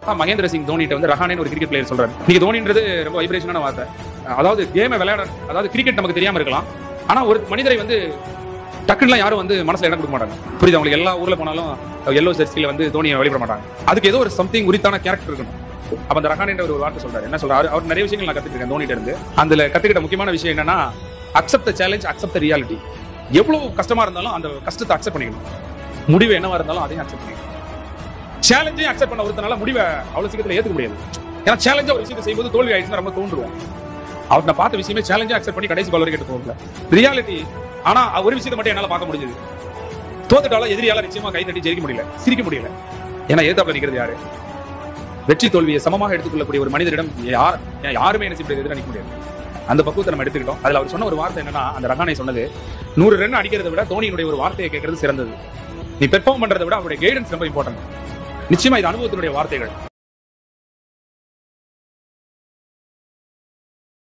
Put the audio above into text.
மகேந்திர சிங் தோனிட்ட வந்து ரஹானேன்னு ஒரு cricket player சொல்றாரு நீங்க தோனின்றது ரொம்ப வைப்ரேஷனான வார்த்தை அதாவது கேமை விளையாட அதாவது கிரிக்கெட் நமக்கு தெரியாம இருக்கலாம் ஆனா ஒரு மனிதரை வந்து டக்குன்னு யாரும் வந்து மனசுல இடம் கொடுக்க மாட்டாங்க புரியுது அவங்களுக்கு எல்லா ஊர்ல போனாலும் எல்லோ ஜெர்சியில வந்து தோனியை வழிபட மாட்டாங்க அதுக்கு ஏதோ ஒரு சம்திங் உரித்தான கேரக்டர் இருக்கணும் அப்ப அந்த ரஹான் என்ற ஒரு வார்த்தை சொல்றாரு என்ன சொல்றாரு அவர் நிறைய விஷயங்கள் நான் கத்துக்கிட்டேன் தோனிட்ட இருந்து அதுல கத்துக்கிட்ட முக்கியமான விஷயம் என்னன்னா accept the challenge accept the reality எவ்வளவு கஷ்டமா இருந்தாலும் அந்த கஷ்டத்தை அக்செப்ட் பண்ணிக்கணும் முடிவு என்னவா இருந்தாலும் அதையும் அக்செப்ட் பண்ணிக்கணும் சேலஞ்சையும் அக்செப்ட் பண்ண ஒருத்தனால முடிவை அவ்வளவு சீக்கிரத்துல ஏத்துக்க முடியாது ஏன்னா சேலஞ்சா ஒரு விஷயத்தை செய்யும்போது தோல்வி ஆயிடுச்சுன்னா ரொம்ப தோன்றுவோம் அவர் நான் பார்த்த விஷயமே சேலஞ்சா அக்செப்ட் பண்ணி கடைசி பால் வரைக்கும் எடுத்து போகல ரியாலிட்டி ஆனா ஒரு விஷயத்தை மட்டும் என்னால பார்க்க முடிஞ்சது தோத்துட்டாலும் எதிரியால நிச்சயமா கை தட்டி ஜெயிக்க முடியல சிரிக்க முடியல ஏன்னா ஏத்தாப்புல நிக்கிறது யாரு வெற்றி தோல்வியை சமமாக எடுத்துக்கொள்ளக்கூடிய ஒரு மனிதரிடம் யார் யாருமே என்ன செய்ய எதிராக நிற்க முடியாது அந்த பக்குவத்தை நம்ம எடுத்துக்கிட்டோம் அதுல அவர் சொன்ன ஒரு வார்த்தை என்னன்னா அந்த ரகானை சொன்னது நூறு ரன் அடிக்கிறதை விட தோனியினுடைய ஒரு வார்த்தையை கேட்கறது சிறந்தது நீ பெர்ஃபார்ம் பண்றதை விட அவருடைய கைடன்ஸ் ரொம்ப இம்பார்ட்டன்ட் நிச்சயமா இது அனுபவத்தினுடைய வார்த்தைகள்